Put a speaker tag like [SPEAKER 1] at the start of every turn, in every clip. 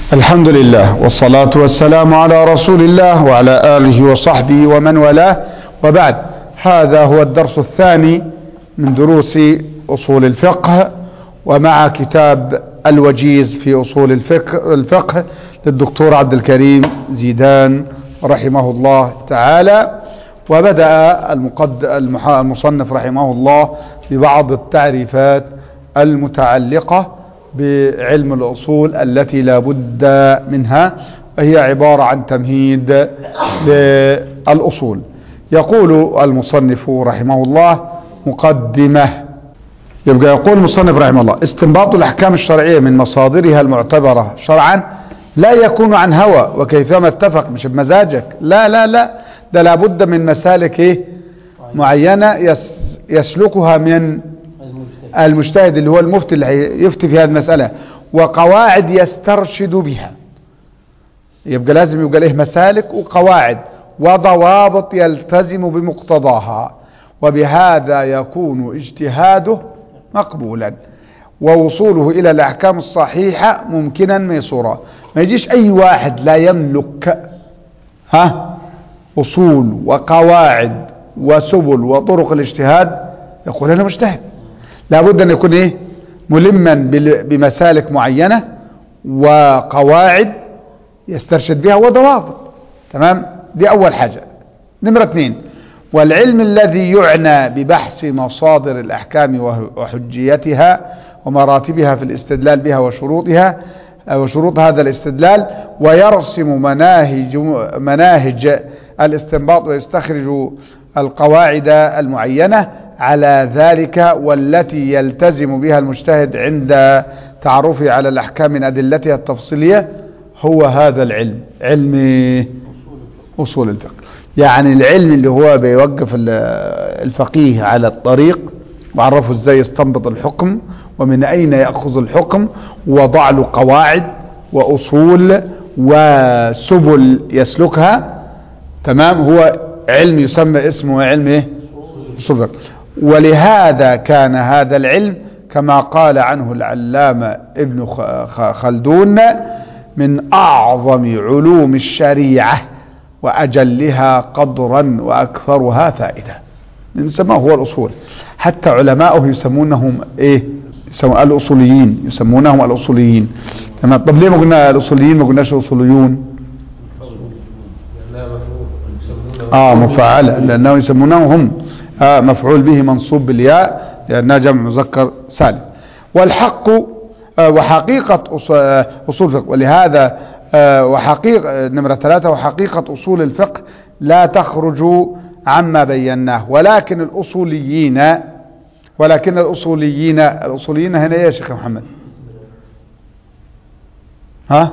[SPEAKER 1] الحمد لله والصلاة والسلام على رسول الله وعلى آله وصحبه ومن والاه وبعد هذا هو الدرس الثاني من دروس أصول الفقه ومع كتاب الوجيز في أصول الفقه, الفقه للدكتور عبد الكريم زيدان رحمه الله تعالى وبدأ المقد المصنف رحمه الله ببعض التعريفات المتعلقة بعلم الأصول التي لا بد منها وهي عبارة عن تمهيد للأصول يقول المصنف رحمه الله مقدمة يبقى يقول المصنف رحمه الله استنباط الأحكام الشرعية من مصادرها المعتبرة شرعا لا يكون عن هوى وكيفما اتفق مش بمزاجك لا لا لا ده لابد من مسالك ايه معينة يس يسلكها من المجتهد اللي هو المفتي اللي يفتي في هذه المسألة وقواعد يسترشد بها يبقى لازم يبقى له مسالك وقواعد وضوابط يلتزم بمقتضاها وبهذا يكون اجتهاده مقبولا ووصوله إلى الأحكام الصحيحة ممكنا ميسورا ما يجيش أي واحد لا يملك ها أصول وقواعد وسبل وطرق الاجتهاد يقول أنا مجتهد لابد أن يكون إيه ملما بمسالك معينة وقواعد يسترشد بها وضوابط تمام دي أول حاجة نمرة اثنين والعلم الذي يعنى ببحث مصادر الأحكام وحجيتها ومراتبها في الاستدلال بها وشروطها وشروط هذا الاستدلال ويرسم مناهج مناهج الاستنباط ويستخرج القواعد المعينة على ذلك والتي يلتزم بها المجتهد عند تعرفه على الأحكام من أدلتها التفصيلية هو هذا العلم علم أصول الفقه يعني العلم اللي هو بيوقف الفقيه على الطريق وعرفه ازاي يستنبط الحكم ومن أين يأخذ الحكم وضع له قواعد وأصول وسبل يسلكها تمام هو علم يسمى اسمه علم ايه صدق ولهذا كان هذا العلم كما قال عنه العلامة ابن خلدون من أعظم علوم الشريعة وأجلها قدرا وأكثرها فائدة نسماه هو الأصول حتى علماؤه يسمونهم إيه يسمون الأصوليين يسمونهم الأصوليين تمام طب ليه ما قلنا الأصوليين ما قلناش الأصوليون آه مفعلة لأنه يسمونهم هم آه مفعول به منصوب بالياء لأنها جمع مذكر سالم والحق آه وحقيقة أصول الفقه ولهذا آه وحقيقة نمرة ثلاثة وحقيقة أصول الفقه لا تخرج عما بيناه ولكن الأصوليين ولكن الأصوليين الأصوليين هنا يا شيخ محمد ها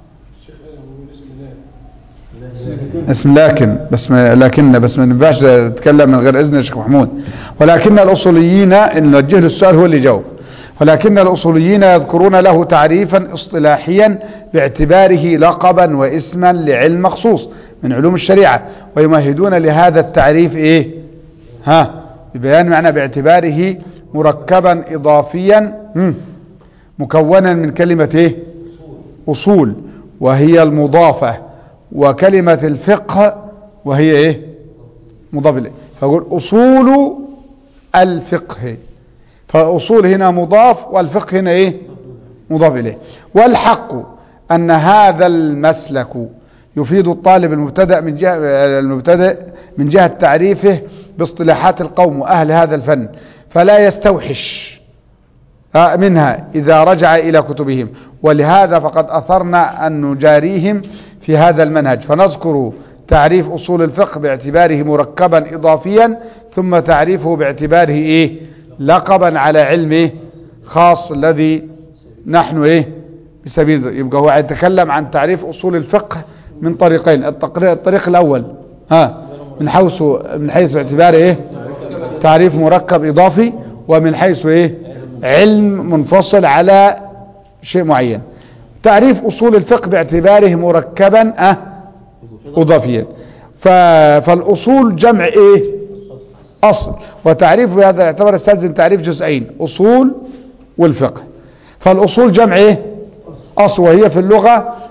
[SPEAKER 1] اسم لكن بس ما لكن بس ما ينفعش تتكلم من غير اذن يا شيخ محمود ولكن الاصوليين ان نوجه له السؤال هو اللي يجاوب ولكن الاصوليين يذكرون له تعريفا اصطلاحيا باعتباره لقبا واسما لعلم مخصوص من علوم الشريعه ويمهدون لهذا التعريف ايه ها ببيان معنى باعتباره مركبا اضافيا مكونا من كلمه ايه اصول وهي المضافه وكلمة الفقه وهي ايه مضاف اليه فأقول أصول الفقه فأصول هنا مضاف والفقه هنا ايه مضاف اليه والحق أن هذا المسلك يفيد الطالب المبتدأ من جهة المبتدأ من جهة تعريفه باصطلاحات القوم وأهل هذا الفن فلا يستوحش منها إذا رجع إلى كتبهم ولهذا فقد أثرنا أن نجاريهم في هذا المنهج فنذكر تعريف أصول الفقه باعتباره مركبا إضافيا ثم تعريفه باعتباره إيه لقبا على علم إيه خاص الذي نحن إيه بسبيل يبقى هو يتكلم عن تعريف أصول الفقه من طريقين الطريق الأول ها من حيث من حيث اعتباره إيه تعريف مركب إضافي ومن حيث إيه علم منفصل على شيء معين تعريف أصول الفقه باعتباره مركبا أه أضافيا فالأصول جمع إيه أصل وتعريف هذا يعتبر استلزم تعريف جزئين أصول والفقه فالأصول جمع إيه أصل وهي في اللغة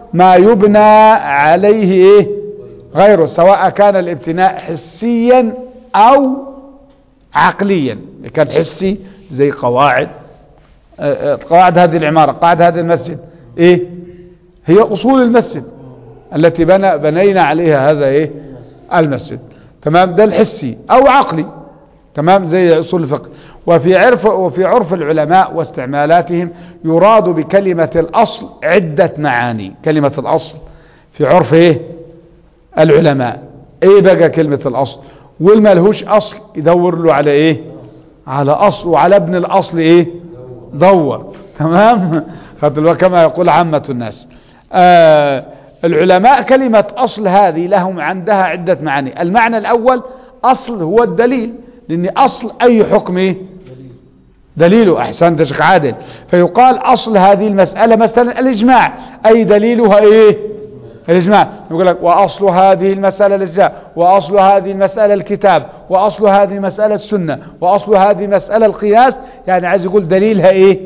[SPEAKER 1] ما يبنى عليه ايه غيره سواء كان الابتناء حسيا او عقليا كان حسي زي قواعد آه، آه، قواعد هذه العمارة قواعد هذا المسجد ايه هي اصول المسجد التي بنى بنينا عليها هذا ايه المسجد تمام ده الحسي او عقلي تمام زي اصول الفقه وفي عرف وفي عرف العلماء واستعمالاتهم يراد بكلمة الاصل عدة معاني كلمة الاصل في عرف ايه العلماء ايه بقى كلمة الاصل والملهوش اصل يدور له على ايه على اصل وعلى ابن الاصل ايه دور تمام خدت بالك كما يقول عامة الناس آه العلماء كلمة أصل هذه لهم عندها عدة معاني المعنى الأول أصل هو الدليل لأن أصل أي حكم إيه؟ دليله أحسنت يا شيخ عادل فيقال أصل هذه المسألة مثلا الإجماع أي دليلها إيه الإجماع يقول لك وأصل هذه المسألة الإجماع وأصل هذه المسألة الكتاب وأصل هذه المسألة السنة وأصل هذه المسألة القياس يعني عايز يقول دليلها إيه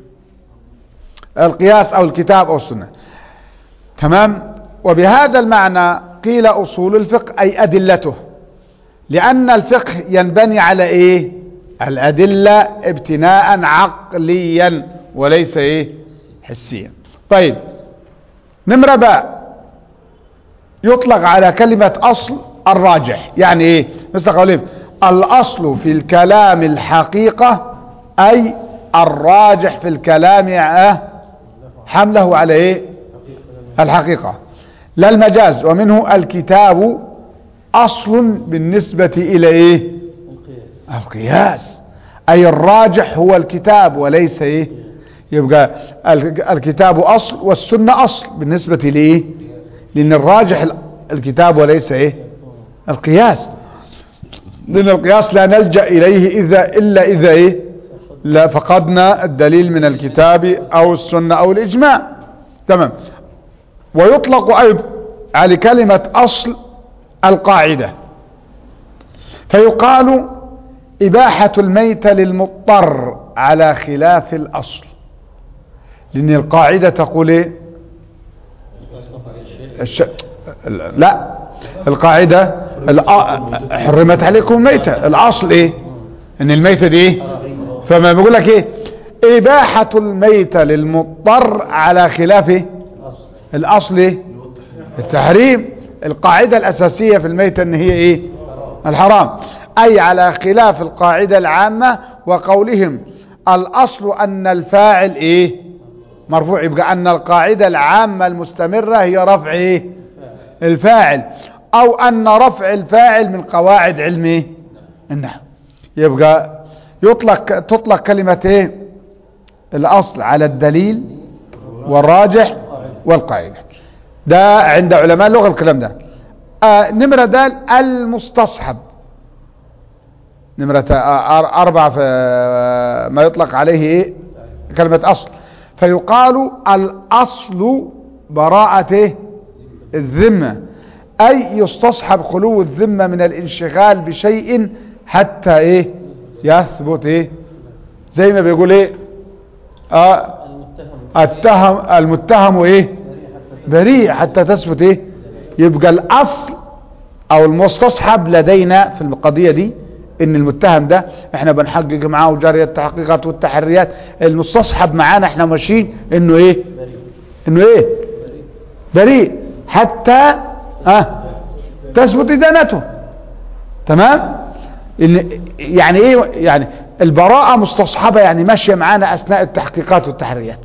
[SPEAKER 1] القياس أو الكتاب أو السنة تمام وبهذا المعنى قيل أصول الفقه أي أدلته لأن الفقه ينبني على إيه الأدلة ابتناء عقليا وليس إيه حسيا طيب نمرة باء يطلق على كلمة أصل الراجح يعني إيه مثل قولهم الأصل في الكلام الحقيقة أي الراجح في الكلام آه، حمله على إيه الحقيقة لا المجاز ومنه الكتاب أصل بالنسبة إلى إيه القياس أي الراجح هو الكتاب وليس إيه يبقى الكتاب أصل والسنة أصل بالنسبة لإيه لأن الراجح الكتاب وليس إيه القياس لأن القياس لا نلجأ إليه إذا إلا إذا إيه لا فقدنا الدليل من الكتاب أو السنة أو الإجماع تمام ويطلق أيضا على كلمة أصل القاعدة فيقال إباحة الميت للمضطر على خلاف الأصل لأن القاعدة تقول إيه الش... لا القاعدة حرمت عليكم الميتة الأصل إيه إن الميتة دي إيه فما بيقول لك إيه إباحة الميتة للمضطر على خلاف إيه الاصل ايه التحريم القاعدة الاساسية في الميتة ان هي ايه الحرام اي على خلاف القاعدة العامة وقولهم الاصل ان الفاعل ايه مرفوع يبقى ان القاعدة العامة المستمرة هي رفع ايه الفاعل او ان رفع الفاعل من قواعد علم ايه النحو يبقى يطلق تطلق كلمة ايه الاصل على الدليل والراجح والقاعدة ده عند علماء اللغة الكلام ده آه نمرة دال المستصحب نمرة آه أربعة آه ما يطلق عليه إيه كلمة أصل فيقال الأصل براءة الذمة أي يستصحب خلو الذمة من الانشغال بشيء حتى إيه يثبت إيه زي ما بيقول إيه آه التهم المتهم ايه بريء حتى تثبت ايه يبقى الاصل او المستصحب لدينا في القضية دي ان المتهم ده احنا بنحقق معاه جارية التحقيقات والتحريات المستصحب معانا احنا ماشيين انه ايه انه ايه بريء حتى اه تثبت ادانته تمام يعني ايه يعني البراءة مستصحبة يعني ماشية معانا اثناء التحقيقات والتحريات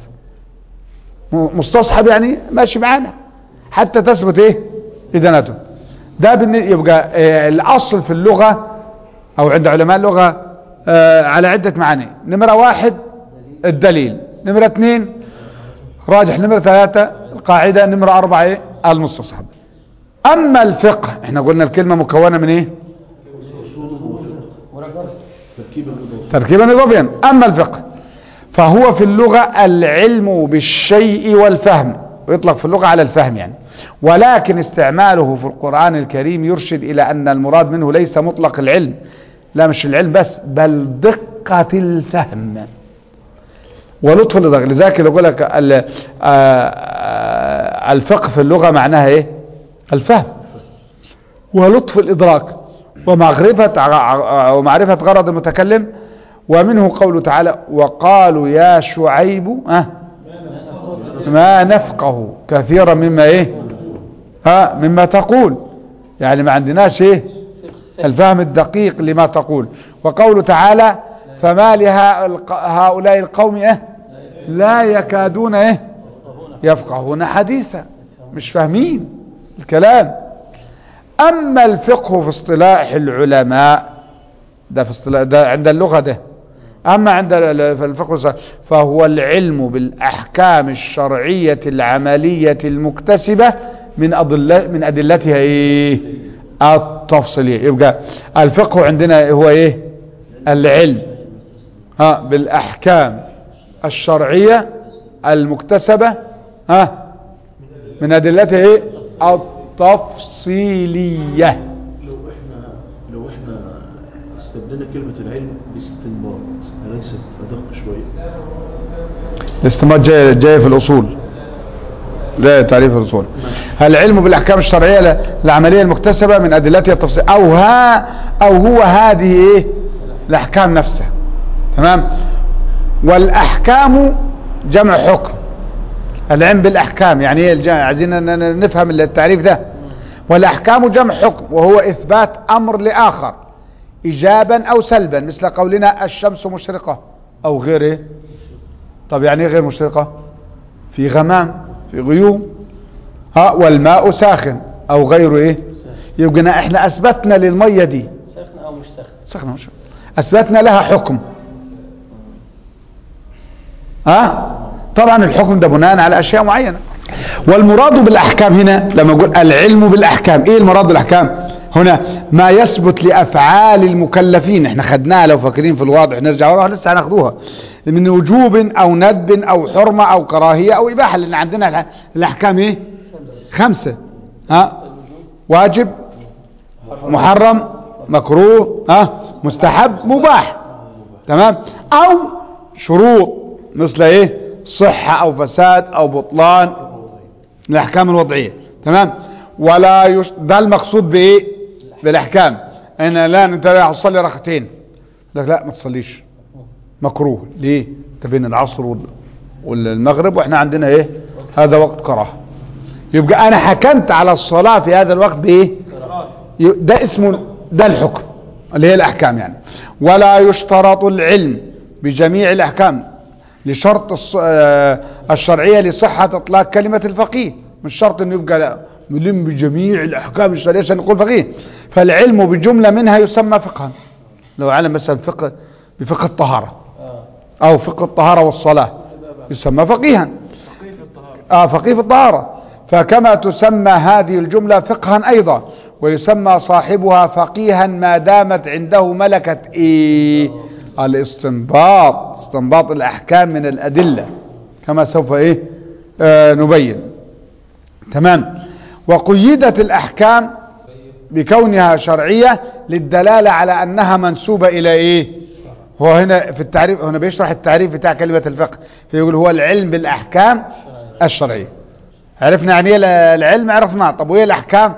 [SPEAKER 1] مستصحب يعني ماشي معانا حتى تثبت ايه ادانته ده يبقى آه الاصل في اللغة او عند علماء اللغة آه على عدة معاني نمرة واحد الدليل نمرة اثنين راجح نمرة ثلاثة القاعدة نمرة اربعة ايه المستصحب اما الفقه احنا قلنا الكلمة مكونة من ايه تركيبا اضافيا اما الفقه فهو في اللغة العلم بالشيء والفهم ويطلق في اللغة على الفهم يعني ولكن استعماله في القرآن الكريم يرشد إلى أن المراد منه ليس مطلق العلم لا مش العلم بس بل دقة الفهم ولطف الإدراك لذلك يقول لك ال- آه، آه، الفقه في اللغة معناها ايه الفهم ولطف الإدراك ومعرفة ع- ومعرفة غرض المتكلم ومنه قوله تعالى وقالوا يا شعيب أه ما نفقه كثيرا مما ايه ها مما تقول يعني ما عندناش ايه الفهم الدقيق لما تقول وقوله تعالى فما لهؤلاء القوم ايه لا يكادون ايه يفقهون حديثا مش فاهمين الكلام اما الفقه في اصطلاح العلماء ده في اصطلاح ده عند اللغة ده اما عند ال- ال- في الفقه الص- فهو العلم بالاحكام الشرعية العملية المكتسبة من أدلة من ادلتها ايه التفصيلية يبقى الفقه عندنا هو ايه العلم ها بالاحكام الشرعية المكتسبة ها من ادلتها ايه التفصيلية
[SPEAKER 2] لو احنا لو احنا استبدلنا كلمة العلم باستنباط أليست أدق شوية
[SPEAKER 1] الاستنباط جاي جاي في الاصول لا تعريف الاصول العلم بالاحكام الشرعيه ل- العمليه المكتسبه من ادلتها التفصيل او ها او هو هذه ايه الاحكام نفسها تمام والاحكام جمع حكم العلم بالاحكام يعني ايه الج- عايزين ن- ن- نفهم التعريف ده والاحكام جمع حكم وهو اثبات امر لاخر ايجابا او سلبا مثل قولنا الشمس مشرقه او غيره طب يعني ايه غير مشرقة في غمام في غيوم ها والماء ساخن او غيره ايه يبقى احنا اثبتنا للمية دي
[SPEAKER 3] سخن او مش سخن
[SPEAKER 1] سخنة مش اثبتنا لها حكم ها طبعا الحكم ده بناء على اشياء معينة والمراد بالاحكام هنا لما نقول العلم بالاحكام ايه المراد بالاحكام هنا ما يثبت لافعال المكلفين احنا خدناها لو فاكرين في الواضح نرجع وراها لسه هناخدوها من وجوب او ندب او حرمة او كراهية او اباحة لان عندنا الح- الاحكام ايه خمسة ها واجب محرم مكروه ها مستحب مباح تمام او شروط مثل ايه صحة او فساد او بطلان الاحكام الوضعية تمام ولا يش... ده المقصود بايه بالاحكام ان لا انت لا تصلي ركعتين لك لا ما تصليش مكروه ليه انت بين العصر وال... والمغرب واحنا عندنا ايه هذا وقت كراهه يبقى انا حكمت على الصلاة في هذا الوقت بايه ي- ده اسمه ده الحكم اللي هي الاحكام يعني ولا يشترط العلم بجميع الاحكام لشرط الص- آه، الشرعية لصحة اطلاق كلمة الفقيه مش شرط انه يبقى لا ملم بجميع الاحكام الشرعية عشان نقول فقيه فالعلم بجملة منها يسمى فقها لو علم مثلا فقه بفقه الطهارة او فقه الطهارة والصلاة يسمى فقيها آه فقيه في الطهارة فكما تسمى هذه الجملة فقها أيضا ويسمى صاحبها فقيها ما دامت عنده ملكة إيه الاستنباط استنباط الأحكام من الأدلة كما سوف إيه آه نبين تمام وقيدت الأحكام بكونها شرعية للدلالة على أنها منسوبة إلى إيه هو هنا في التعريف هنا بيشرح التعريف بتاع كلمة الفقه فيقول هو العلم بالأحكام الشرعية عرفنا يعني ايه العلم عرفناه طب وايه الأحكام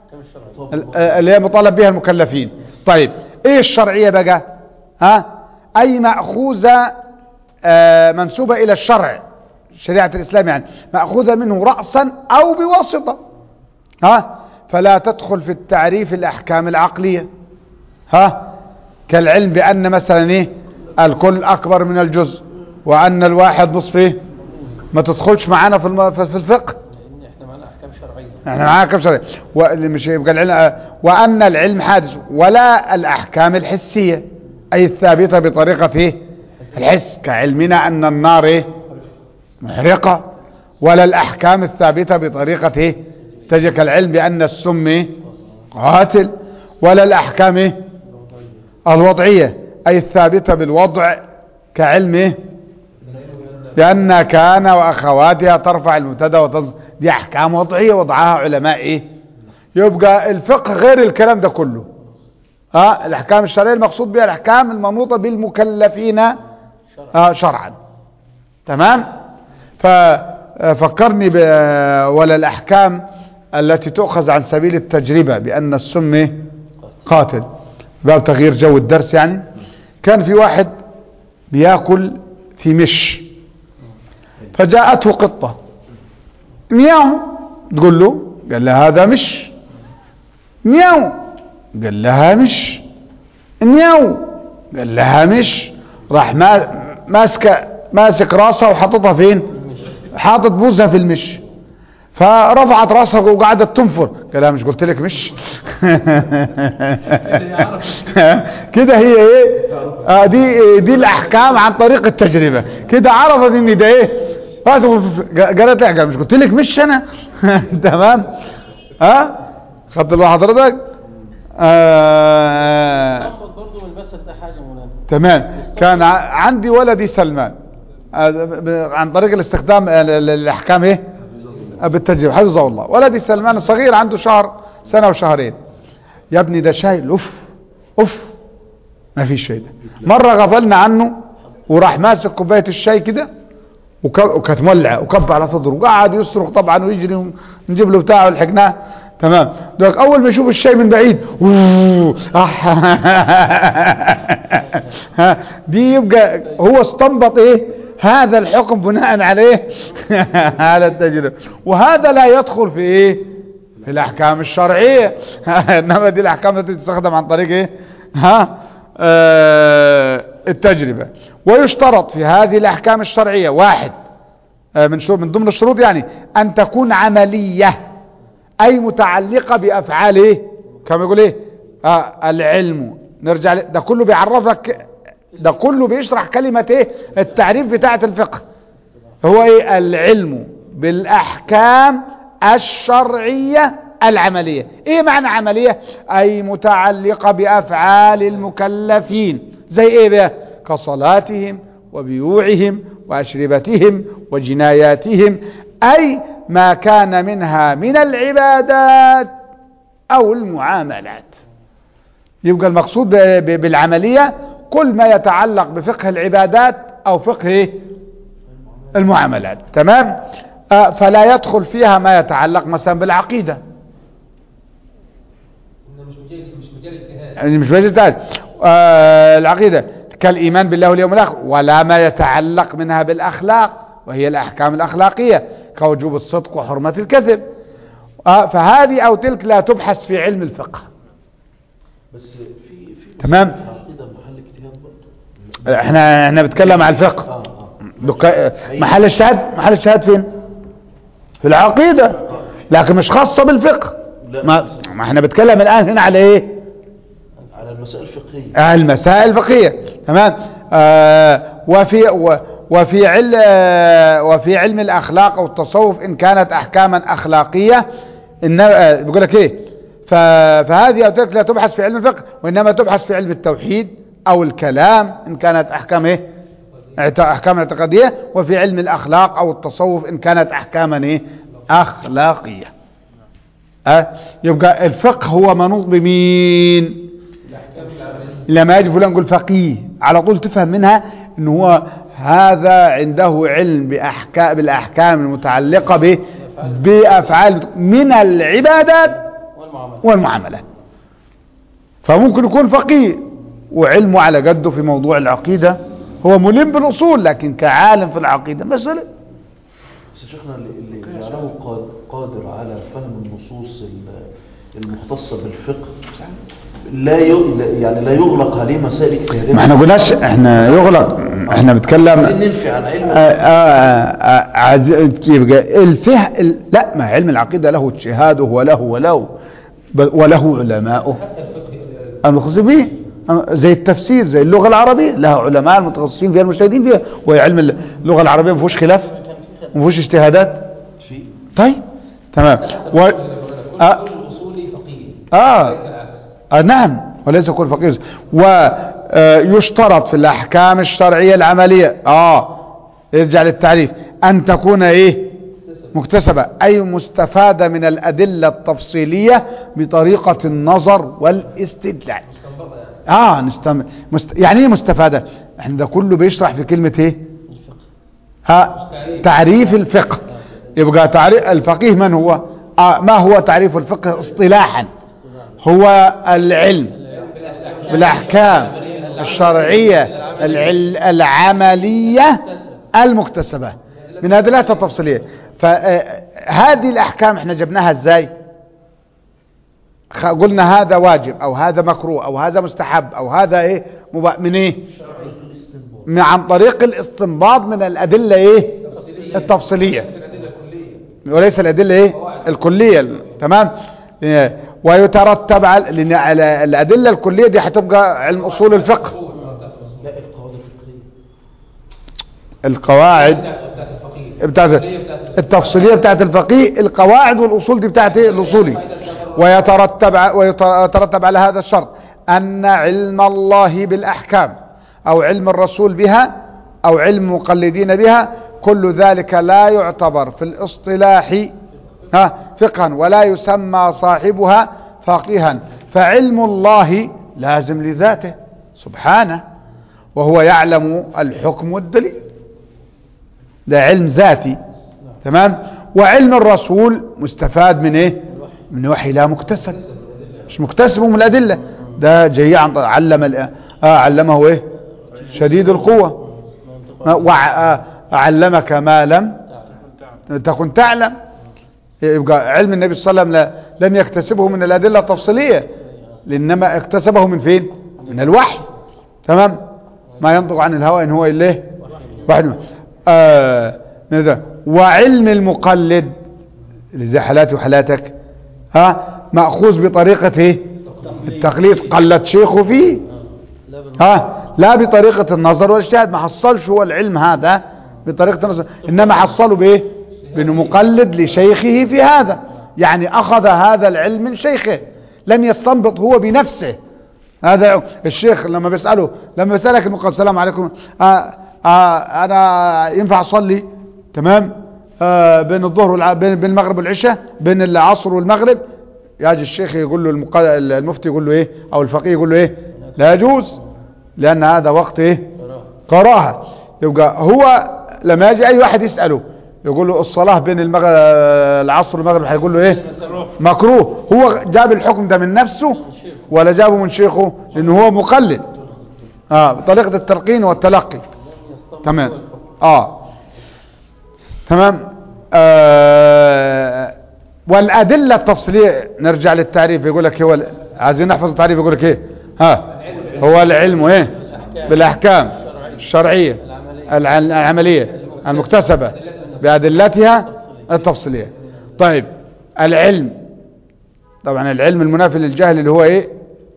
[SPEAKER 1] ال- اللي هي مطالب بها المكلفين طيب ايه الشرعية بقى ها اي مأخوذة آه، منسوبة الى الشرع شريعة الاسلام يعني مأخوذة منه رأسا او بواسطة ها فلا تدخل في التعريف الاحكام العقلية ها كالعلم بان مثلا ايه الكل اكبر من الجزء وان الواحد نصف ايه ما تدخلش معانا في الم- في الفقه
[SPEAKER 3] لان احنا معنا احكام شرعيه
[SPEAKER 1] احنا معانا كم شرعي واللي مش يبقى العلم وان العلم حادث ولا الاحكام الحسيه اي الثابته بطريقه ايه الحس كعلمنا ان النار ايه محرقه ولا الاحكام الثابته بطريقه ايه تجي كالعلم بان السم ايه قاتل ولا الاحكام ايه الوضعيه اي الثابته بالوضع كعلم ايه بأن كان وأخواتها ترفع المبتدا وتظ... دي أحكام وضعية وضعها علماء إيه يبقى الفقه غير الكلام ده كله ها الأحكام الشرعية المقصود بها الأحكام المنوطة بالمكلفين آه شرعا تمام ففكرني ب ولا الأحكام التي تؤخذ عن سبيل التجربة بأن السم إيه؟ قاتل باب تغيير جو الدرس يعني كان في واحد بياكل في مش فجاءته قطة مياو تقول له قال لها هذا مش مياو قال لها مش مياو قال لها مش راح ما ماسكه ماسك راسها وحاططها فين حاطط بوزها في المش فرفعت راسها وقعدت تنفر قال لها مش قلت لك مش كده هي ايه آه دي دي الاحكام عن طريق التجربه كده عرفت ان ده ايه قالت لها مش قلت لك مش انا تمام ها خدت بقى حضرتك آه
[SPEAKER 3] برضه من بس ده حاجه مولانا
[SPEAKER 1] تمام كان ع- عندي ولدي سلمان آه، ب- ب- عن طريق الاستخدام آه، ال- ال- الاحكام ايه آه، بالتجربه حفظه الله ولدي سلمان الصغير عنده شهر سنه وشهرين يا ابني ده شاي اوف اوف ما فيش شيء ده مره غفلنا عنه وراح ماسك كوبايه الشاي كده وك- وكانت مولعه وكب على صدره وقعد يصرخ طبعا ويجري ونجيب له بتاعه ولحقناه تمام دوك اول ما يشوف الشاي من بعيد أوه، أح. ها، دي يبقى هو استنبط ايه هذا الحكم بناء على ايه على التجربه وهذا لا يدخل في ايه في الاحكام الشرعيه انما دي الاحكام التي تستخدم عن طريق ايه ها آه التجربه ويشترط في هذه الاحكام الشرعيه واحد آه من شروط من ضمن الشروط يعني ان تكون عمليه اي متعلقه بافعال ايه كما يقول ايه آه العلم نرجع ل- ده كله بيعرفك ده كله بيشرح كلمه ايه التعريف بتاعه الفقه هو ايه العلم بالاحكام الشرعيه العمليه ايه معنى عمليه اي متعلقه بافعال المكلفين زي ايه بقى كصلاتهم وبيوعهم واشربتهم وجناياتهم اي ما كان منها من العبادات او المعاملات يبقى المقصود ب- ب- بالعمليه كل ما يتعلق بفقه العبادات او فقه إيه؟ المعاملات تمام آه فلا يدخل فيها ما يتعلق مثلا بالعقيده
[SPEAKER 4] مش مجال مش مجال اجتهاد
[SPEAKER 1] يعني مش بس اجتهاد. آه العقيده كالايمان بالله واليوم الاخر ولا ما يتعلق منها بالاخلاق وهي الاحكام الاخلاقيه كوجوب الصدق وحرمه الكذب آه فهذه او تلك لا تبحث في علم الفقه
[SPEAKER 2] بس في في
[SPEAKER 1] تمام.
[SPEAKER 2] العقيده محل اجتهاد برضه
[SPEAKER 1] احنا احنا بنتكلم عن الفقه
[SPEAKER 2] اه اه
[SPEAKER 1] دك- محل الشهاد محل الشهاد فين في العقيدة لكن مش خاصة بالفقه
[SPEAKER 2] لا.
[SPEAKER 1] ما, ما احنا بنتكلم الآن هنا على ايه
[SPEAKER 2] على المسائل الفقهيه
[SPEAKER 1] آه، المسائل الفقهية تمام آه وفي و وفي علم وفي علم الاخلاق او التصوف ان كانت احكاما اخلاقيه ان آه، بيقول لك ايه ف- فهذه او تلك لا تبحث في علم الفقه وانما تبحث في علم التوحيد او الكلام ان كانت احكام ايه اعت- احكام اعتقاديه وفي علم الاخلاق او التصوف ان كانت احكاما ايه اخلاقيه أه؟ يبقى الفقه هو منوط بمين لما يجي فلان يقول فقيه على طول تفهم منها ان هو هذا عنده علم بأحكام بالاحكام المتعلقه به بافعال من العبادات
[SPEAKER 3] والمعاملات
[SPEAKER 1] والمعاملات فممكن يكون فقيه وعلمه على قده في موضوع العقيده هو ملم بالاصول لكن كعالم في العقيده مساله
[SPEAKER 2] بس يا شيخنا اللي اللي جعله قاد- قادر على فهم النصوص ال- المختصه بالفقه لا ي- لا- يعني لا يغلق عليه مسائل اجتهاديه
[SPEAKER 1] ما احنا قلناش احنا يغلق احنا بنتكلم
[SPEAKER 2] عايزين ننفي عن علم
[SPEAKER 1] آه، آه، آه، عايز- يبقى الفهم ال- لا ما علم العقيدة له اجتهاده وله وله ب- وله علماؤه المختصين به أما زي التفسير زي اللغة العربية لها علماء المتخصصين فيها المجتهدين فيها وهي علم اللغة العربية ما فيهوش خلاف ما فيهوش اجتهادات
[SPEAKER 2] في
[SPEAKER 1] طيب تمام و... آه.
[SPEAKER 4] كل الاصولي فقيه
[SPEAKER 1] آه.
[SPEAKER 4] ليس العكس
[SPEAKER 1] آه نعم وليس كل فقير ويشترط في الأحكام الشرعية العملية آه يرجع للتعريف أن تكون إيه مكتسبة أي مستفادة من الأدلة التفصيلية بطريقة النظر والاستدلال اه نستم... مست... يعني ايه مستفادة احنا ده كله بيشرح في كلمة ايه ها تعريف الفقه يبقى تعريف الفقيه من هو آه ما هو تعريف الفقه اصطلاحا هو العلم بالاحكام الشرعيه العل العمليه المكتسبه من ادلتها التفصيليه فهذه الاحكام احنا جبناها ازاي خ- قلنا هذا واجب او هذا مكروه او هذا مستحب او هذا ايه مبا- من ايه من عن طريق الاستنباط من الادله ايه التفصيليه وليس الادله ايه الكليه تمام إيه، ويترتب على لان على الادله الكليه دي هتبقى علم اصول الفقه
[SPEAKER 2] لا القواعد الفقهية
[SPEAKER 1] القواعد
[SPEAKER 4] بتاعت الفقيه
[SPEAKER 1] بتاعت التفصيليه بتاعت الفقيه القواعد والاصول دي بتاعت ايه الاصولي ويترتب ع- ويترتب على هذا الشرط ان علم الله بالاحكام او علم الرسول بها او علم مقلدين بها كل ذلك لا يعتبر في الاصطلاح ها فقها ولا يسمى صاحبها فقيها فعلم الله لازم لذاته سبحانه وهو يعلم الحكم والدليل ده علم ذاتي تمام وعلم الرسول مستفاد من ايه من وحي لا مكتسب مش مكتسب من الادله ده جاي عن علم ال- آه علمه ايه شديد القوه وعلمك ما لم تكن تعلم يبقى علم النبي صلى الله عليه وسلم لا- لم يكتسبه من الادله التفصيليه لانما اكتسبه من فين من الوحي تمام ما ينطق عن الهوى ان هو الا إيه؟ واحد من- آه من ده. وعلم المقلد اللي زي حالاتي وحالاتك ها ماخوذ بطريقه ايه التقليد قلد شيخه فيه ها لا بطريقه النظر والاجتهاد ما حصلش هو العلم هذا بطريقه النظر انما حصله بايه بانه مقلد لشيخه في هذا يعني اخذ هذا العلم من شيخه لم يستنبط هو بنفسه هذا الشيخ لما بيسأله لما بيسألك المقام السلام عليكم آه آه انا ينفع اصلي تمام آه بين الظهر والع... بين بين المغرب والعشاء بين العصر والمغرب يجي الشيخ يقول له المق... المفتي يقول له ايه او الفقيه يقول له ايه لا يجوز لان هذا وقت ايه كراهه يبقى هو لما يجي اي واحد يسأله يقول له الصلاة بين المغرب العصر والمغرب هيقول له ايه مكروه هو جاب الحكم ده من نفسه ولا جابه من شيخه لانه هو مقلد اه بطريقة التلقين والتلقي تمام اه تمام آه والأدلة التفصيلية نرجع للتعريف يقول لك هو ال- عايزين نحفظ التعريف يقول لك ايه ها هو العلم ايه بالأحكام الشرعية الع- العملية المكتسبة بأدلتها التفصيلية طيب العلم طبعا العلم المنافي للجهل اللي هو ايه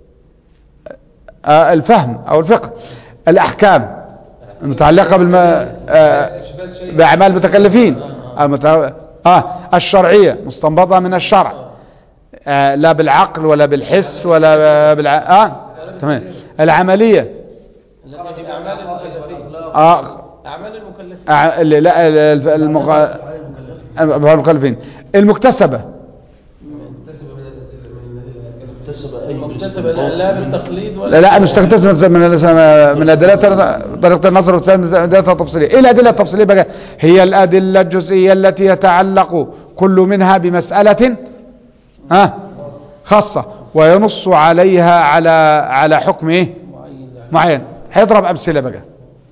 [SPEAKER 1] آه الفهم او الفقه الاحكام المتعلقة بالم... آه باعمال المتكلفين المت... آه الشرعية مستنبطة من الشرع آه لا بالعقل ولا بالحس ولا بالع... آه تمام العملية
[SPEAKER 3] التي في أعمال المكلفين
[SPEAKER 1] آه
[SPEAKER 3] أعمال المكلفين
[SPEAKER 1] آه، اللي لا ال- المغ... المكلفين المكتسبة
[SPEAKER 2] اكتسب اي
[SPEAKER 3] مكتسب
[SPEAKER 2] بالاستنباط
[SPEAKER 3] لا
[SPEAKER 2] من-
[SPEAKER 3] بالتقليد ولا
[SPEAKER 1] لا لا مش تكتسب من من ادلات طريقه النظر والادله التفصيليه ايه الادله التفصيليه بقى هي الادله الجزئيه التي يتعلق كل منها بمساله ها خاصه وينص عليها على على حكم ايه معين هيضرب امثله بقى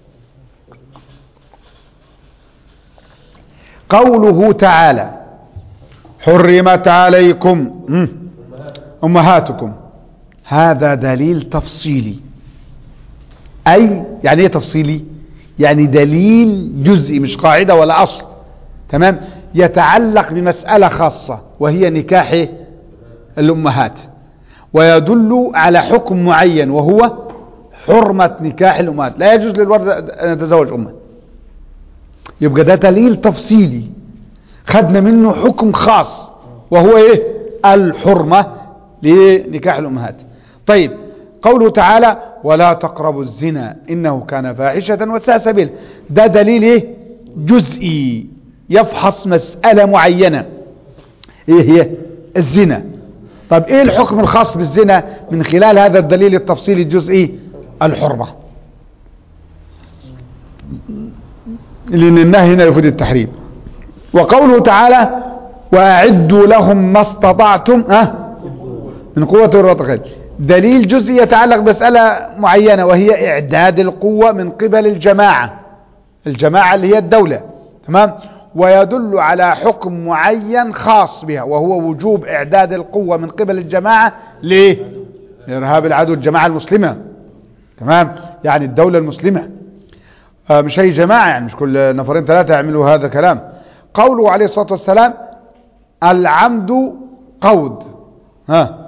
[SPEAKER 1] قوله تعالى حرمت عليكم مم. امهاتكم هذا دليل تفصيلي اي يعني ايه تفصيلي يعني دليل جزئي مش قاعدة ولا اصل تمام يتعلق بمسألة خاصة وهي نكاح الامهات ويدل على حكم معين وهو حرمة نكاح الامهات لا يجوز للولد ان يتزوج امه يبقى ده دليل تفصيلي خدنا منه حكم خاص وهو ايه الحرمة لنكاح الامهات طيب قوله تعالى ولا تقربوا الزنا انه كان فاحشة وساء سبيل ده دليل ايه جزئي يفحص مسألة معينة ايه هي الزنا طب ايه الحكم الخاص بالزنا من خلال هذا الدليل التفصيلي الجزئي الحرمة لأن النهي هنا يفيد التحريم وقوله تعالى وأعدوا لهم ما استطعتم أه من قوة الرتقل دليل جزئي يتعلق بمسألة معينة وهي إعداد القوة من قبل الجماعة الجماعة اللي هي الدولة تمام ويدل على حكم معين خاص بها وهو وجوب إعداد القوة من قبل الجماعة ليه لإرهاب العدو الجماعة المسلمة تمام يعني الدولة المسلمة آه مش أي جماعة يعني مش كل نفرين ثلاثة يعملوا هذا كلام قوله عليه الصلاة والسلام العمد قود ها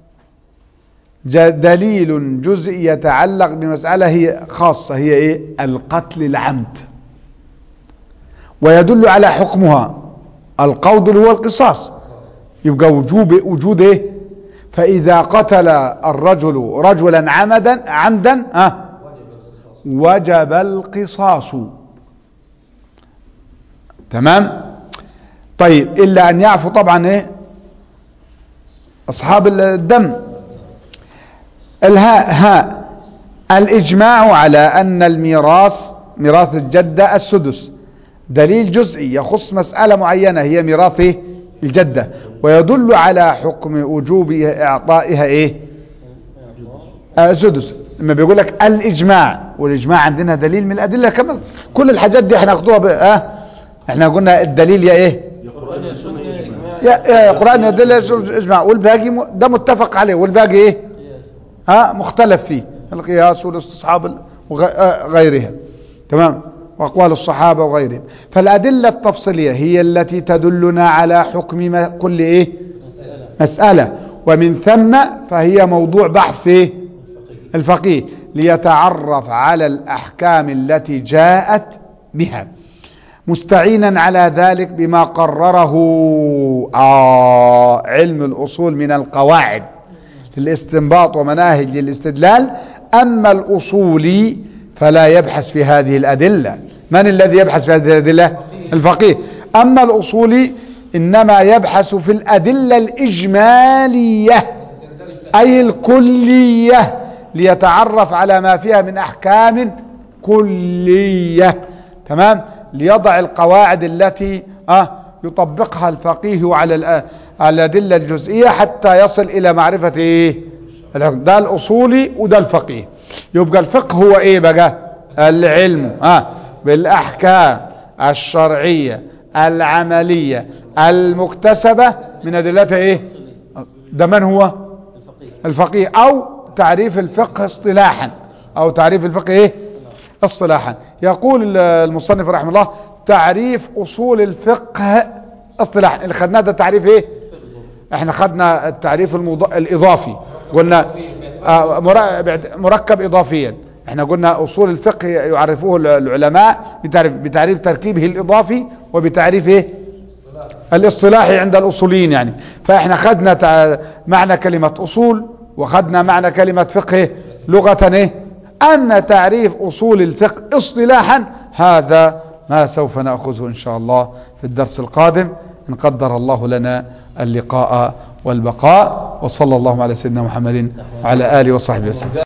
[SPEAKER 1] ج- دليل جزئي يتعلق بمسألة هي خاصة هي ايه القتل العمد ويدل على حكمها القود اللي هو القصاص يبقى وجوب وجود ايه فإذا قتل الرجل رجلا عمدا عمدا ها وجب القصاص تمام طيب إلا أن يعفو طبعا ايه أصحاب الدم الهاء هاء الإجماع على أن الميراث ميراث الجدة السدس دليل جزئي يخص مسألة معينة هي ميراث إيه؟ الجدة ويدل على حكم وجوب إعطائها إيه آه سدس لما بيقول لك الإجماع والإجماع عندنا دليل من الأدلة كمان كل الحاجات دي احنا ناخدوها بقى آه احنا قلنا الدليل يا إيه
[SPEAKER 3] القرآن يا سنة يا إجماع
[SPEAKER 1] يا يا قرآن يدل يا إجماع والباقي م- ده متفق عليه والباقي إيه ها مختلف فيه القياس والاستصحاب وغيرها تمام وأقوال الصحابة وغيرهم فالأدلة التفصيلية هي التي تدلنا على حكم ما كل إيه مسألة ومن ثم فهي موضوع بحث إيه؟ الفقيه ليتعرف على الأحكام التي جاءت بها مستعينا على ذلك بما قرره آه علم الأصول من القواعد للاستنباط ومناهج للاستدلال أما الأصولي فلا يبحث في هذه الأدلة من الذي يبحث في هذه الأدلة الفقيه أما الأصولي إنما يبحث في الأدلة الإجمالية أي الكلية ليتعرف على ما فيها من أحكام كلية تمام ليضع القواعد التي آه يطبقها الفقيه على الأ- على الأدلة الجزئية حتى يصل إلى معرفة إيه الحكم ده الأصولي وده الفقيه يبقى الفقه هو إيه بقى العلم آه بالأحكام الشرعية العملية المكتسبة من أدلتها إيه ده من هو الفقيه أو تعريف الفقه اصطلاحا أو تعريف الفقه إيه اصطلاحا يقول المصنف رحمه الله تعريف أصول الفقه اصطلاحا اللي خدناه ده تعريف إيه احنا خدنا التعريف المض... الإضافي قلنا آه، مرا- بعد- مركب إضافيا احنا قلنا أصول الفقه يعرفوه العلماء بتعريف, بتعريف تركيبه الإضافي وبتعريف إيه الاصطلاحي عند الأصوليين يعني فإحنا خدنا تع... معنى كلمة أصول وخدنا معنى كلمة فقه لغة إيه؟ أما تعريف أصول الفقه اصطلاحا هذا ما سوف نأخذه إن شاء الله في الدرس القادم إن قدر الله لنا اللقاء والبقاء وصلى الله على سيدنا محمد وعلى آله وصحبه وسلم